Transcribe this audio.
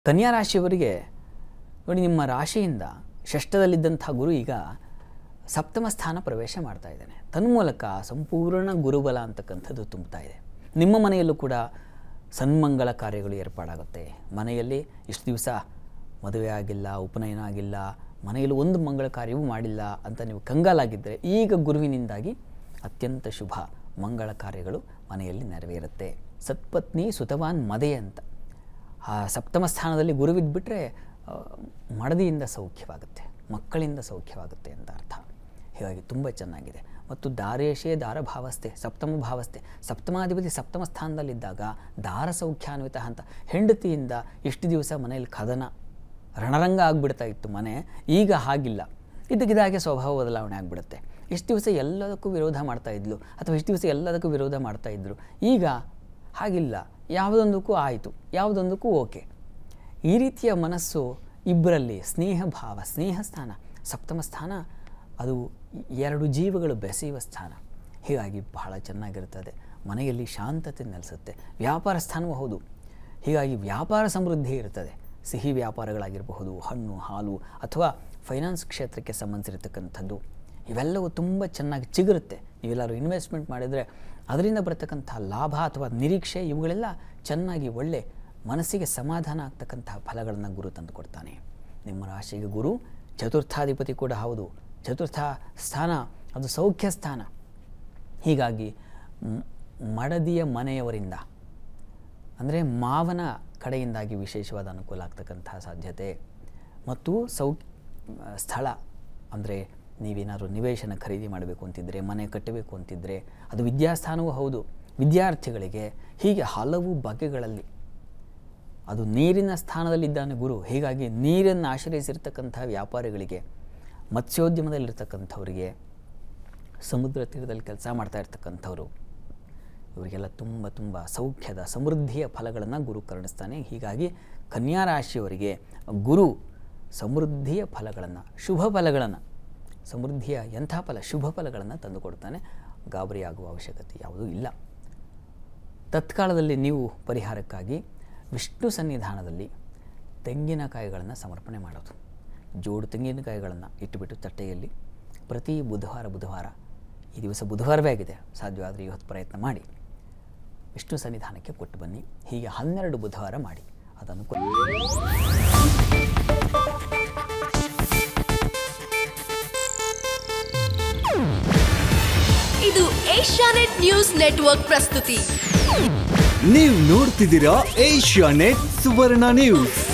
ಕನ್ಯಾ ರಾಶಿಯವರಿಗೆ ನೋಡಿ ನಿಮ್ಮ ರಾಶಿಯಿಂದ ಷಷ್ಠದಲ್ಲಿದ್ದಂಥ ಗುರು ಈಗ ಸಪ್ತಮ ಸ್ಥಾನ ಪ್ರವೇಶ ಮಾಡ್ತಾ ಇದ್ದಾನೆ ತನ್ಮೂಲಕ ಸಂಪೂರ್ಣ ಗುರುಬಲ ಅಂತಕ್ಕಂಥದ್ದು ತುಂಬುತ್ತಾ ಇದೆ ನಿಮ್ಮ ಮನೆಯಲ್ಲೂ ಕೂಡ ಸನ್ಮಂಗಳ ಕಾರ್ಯಗಳು ಏರ್ಪಾಡಾಗುತ್ತೆ ಮನೆಯಲ್ಲಿ ಇಷ್ಟು ದಿವಸ ಮದುವೆ ಆಗಿಲ್ಲ ಉಪನಯನ ಆಗಿಲ್ಲ ಮನೆಯಲ್ಲಿ ಒಂದು ಮಂಗಳ ಕಾರ್ಯವೂ ಮಾಡಿಲ್ಲ ಅಂತ ನೀವು ಕಂಗಾಲಾಗಿದ್ದರೆ ಈಗ ಗುರುವಿನಿಂದಾಗಿ ಅತ್ಯಂತ ಶುಭ ಮಂಗಳ ಕಾರ್ಯಗಳು ಮನೆಯಲ್ಲಿ ನೆರವೇರುತ್ತೆ ಸತ್ಪತ್ನಿ ಸುತವಾನ್ ಮದೆ ಅಂತ ಆ ಸಪ್ತಮ ಸ್ಥಾನದಲ್ಲಿ ಗುರುವಿದ್ಬಿಟ್ರೆ ಆ, ಮಡದಿಯಿಂದ ಸೌಖ್ಯವಾಗುತ್ತೆ ಮಕ್ಕಳಿಂದ ಸೌಖ್ಯವಾಗುತ್ತೆ ಅಂತ ಅರ್ಥ ಹೀಗಾಗಿ ತುಂಬ ಚೆನ್ನಾಗಿದೆ ಮತ್ತು ದಾರೇಶೇ ದಾರ ಭಾವಸ್ಥೆ ಸಪ್ತಮ ಭಾವಸ್ಥೆ ಸಪ್ತಮಾಧಿಪತಿ ಸಪ್ತಮ ಸ್ಥಾನದಲ್ಲಿದ್ದಾಗ ದಾರ ಸೌಖ್ಯಾನ್ವಿತ ಅಂತ ಹೆಂಡತಿಯಿಂದ ಇಷ್ಟು ದಿವಸ ಮನೆಯಲ್ಲಿ ಕದನ ರಣರಂಗ ಆಗಿಬಿಡ್ತಾ ಇತ್ತು ಮನೆ ಈಗ ಹಾಗಿಲ್ಲ ಇದ್ದಕ್ಕಿದ್ದಾಗೆ ಸ್ವಭಾವ ಬದಲಾವಣೆ ಆಗಿಬಿಡುತ್ತೆ ಇಷ್ಟು ದಿವಸ ಎಲ್ಲದಕ್ಕೂ ವಿರೋಧ ಮಾಡ್ತಾ ಇದ್ಲು ಅಥವಾ ಇಷ್ಟು ದಿವಸ ಎಲ್ಲದಕ್ಕೂ ವಿರೋಧ ಮಾಡ್ತಾ ಇದ್ದರು ಈಗ ಹಾಗಿಲ್ಲ ಯಾವುದೊಂದಕ್ಕೂ ಆಯಿತು ಯಾವುದೊಂದಕ್ಕೂ ಓಕೆ ಈ ರೀತಿಯ ಮನಸ್ಸು ಇಬ್ಬರಲ್ಲಿ ಸ್ನೇಹ ಭಾವ ಸ್ನೇಹ ಸ್ಥಾನ ಸಪ್ತಮ ಸ್ಥಾನ ಅದು ಎರಡು ಜೀವಗಳು ಬೆಸೆಯುವ ಸ್ಥಾನ ಹೀಗಾಗಿ ಬಹಳ ಚೆನ್ನಾಗಿರ್ತದೆ ಮನೆಯಲ್ಲಿ ಶಾಂತತೆ ನೆಲೆಸುತ್ತೆ ವ್ಯಾಪಾರ ಸ್ಥಾನವೂ ಹೌದು ಹೀಗಾಗಿ ವ್ಯಾಪಾರ ಸಮೃದ್ಧಿ ಇರ್ತದೆ ಸಿಹಿ ವ್ಯಾಪಾರಗಳಾಗಿರಬಹುದು ಹಣ್ಣು ಹಾಲು ಅಥವಾ ಫೈನಾನ್ಸ್ ಕ್ಷೇತ್ರಕ್ಕೆ ಸಂಬಂಧಿಸಿರ್ತಕ್ಕಂಥದ್ದು ಇವೆಲ್ಲವೂ ತುಂಬ ಚೆನ್ನಾಗಿ ಚಿಗುರುತ್ತೆ ನೀವೆಲ್ಲರೂ ಇನ್ವೆಸ್ಟ್ಮೆಂಟ್ ಮಾಡಿದರೆ ಅದರಿಂದ ಬರ್ತಕ್ಕಂಥ ಲಾಭ ಅಥವಾ ನಿರೀಕ್ಷೆ ಇವುಗಳೆಲ್ಲ ಚೆನ್ನಾಗಿ ಒಳ್ಳೆ ಮನಸ್ಸಿಗೆ ಸಮಾಧಾನ ಆಗ್ತಕ್ಕಂತಹ ಫಲಗಳನ್ನು ಗುರು ತಂದು ಕೊಡ್ತಾನೆ ನಿಮ್ಮ ರಾಶಿಗೆ ಗುರು ಚತುರ್ಥಾಧಿಪತಿ ಕೂಡ ಹೌದು ಚತುರ್ಥ ಸ್ಥಾನ ಅದು ಸೌಖ್ಯ ಸ್ಥಾನ ಹೀಗಾಗಿ ಮ್- ಮಡದಿಯ ಮನೆಯವರಿಂದ ಅಂದರೆ ಮಾವನ ಕಡೆಯಿಂದಾಗಿ ವಿಶೇಷವಾದ ಅನುಕೂಲ ಆಗ್ತಕ್ಕಂತಹ ಸಾಧ್ಯತೆ ಮತ್ತು ಸೌ ಸ್ಥಳ ಅಂದರೆ ನೀವೇನಾದ್ರು ನಿವೇಶನ ಖರೀದಿ ಮಾಡಬೇಕು ಅಂತಿದ್ದರೆ ಮನೆ ಕಟ್ಟಬೇಕು ಅಂತಿದ್ದರೆ ಅದು ವಿದ್ಯಾಸ್ಥಾನವೂ ಹೌದು ವಿದ್ಯಾರ್ಥಿಗಳಿಗೆ ಹೀಗೆ ಹಲವು ಬಗೆಗಳಲ್ಲಿ ಅದು ನೀರಿನ ಸ್ಥಾನದಲ್ಲಿದ್ದಾನೆ ಗುರು ಹೀಗಾಗಿ ನೀರನ್ನು ಆಶ್ರಯಿಸಿರ್ತಕ್ಕಂಥ ವ್ಯಾಪಾರಿಗಳಿಗೆ ಮತ್ಸ್ಯೋದ್ಯಮದಲ್ಲಿರ್ತಕ್ಕಂಥವರಿಗೆ ಸಮುದ್ರ ತೀರದಲ್ಲಿ ಕೆಲಸ ಮಾಡ್ತಾ ಇರ್ತಕ್ಕಂಥವ್ರು ಇವರಿಗೆಲ್ಲ ತುಂಬ ತುಂಬ ಸೌಖ್ಯದ ಸಮೃದ್ಧಿಯ ಫಲಗಳನ್ನು ಗುರು ಕರುಣಿಸ್ತಾನೆ ಹೀಗಾಗಿ ಕನ್ಯಾ ರಾಶಿಯವರಿಗೆ ಗುರು ಸಮೃದ್ಧಿಯ ಫಲಗಳನ್ನು ಶುಭ ಫಲಗಳನ್ನು ಸಮೃದ್ಧಿಯ ಎಂಥ ಫಲ ಶುಭ ಫಲಗಳನ್ನು ತಂದುಕೊಡ್ತಾನೆ ಗಾಬರಿಯಾಗುವ ಅವಶ್ಯಕತೆ ಯಾವುದೂ ಇಲ್ಲ ತತ್ಕಾಲದಲ್ಲಿ ನೀವು ಪರಿಹಾರಕ್ಕಾಗಿ ವಿಷ್ಣು ಸನ್ನಿಧಾನದಲ್ಲಿ ತೆಂಗಿನಕಾಯಿಗಳನ್ನು ಸಮರ್ಪಣೆ ಮಾಡೋದು ಜೋಡು ತೆಂಗಿನಕಾಯಿಗಳನ್ನು ಇಟ್ಟುಬಿಟ್ಟು ತಟ್ಟೆಯಲ್ಲಿ ಪ್ರತಿ ಬುಧವಾರ ಬುಧವಾರ ಈ ದಿವಸ ಬುಧವಾರವೇ ಆಗಿದೆ ಸಾಧ್ಯವಾದರೆ ಇವತ್ತು ಪ್ರಯತ್ನ ಮಾಡಿ ವಿಷ್ಣು ಸನ್ನಿಧಾನಕ್ಕೆ ಕೊಟ್ಟು ಬನ್ನಿ ಹೀಗೆ ಹನ್ನೆರಡು ಬುಧವಾರ ಮಾಡಿ ಅದನ್ನು ಕೊ- ಇದು ಏಷ್ಯಾನೆಟ್ ನ್ಯೂಸ್ ನೆಟ್ವರ್ಕ್ ಪ್ರಸ್ತುತಿ ನೀವು ನೋಡ್ತಿದ್ದೀರಾ ಏಷ್ಯಾ ನೆಟ್ ಸುವರ್ಣ ನ್ಯೂಸ್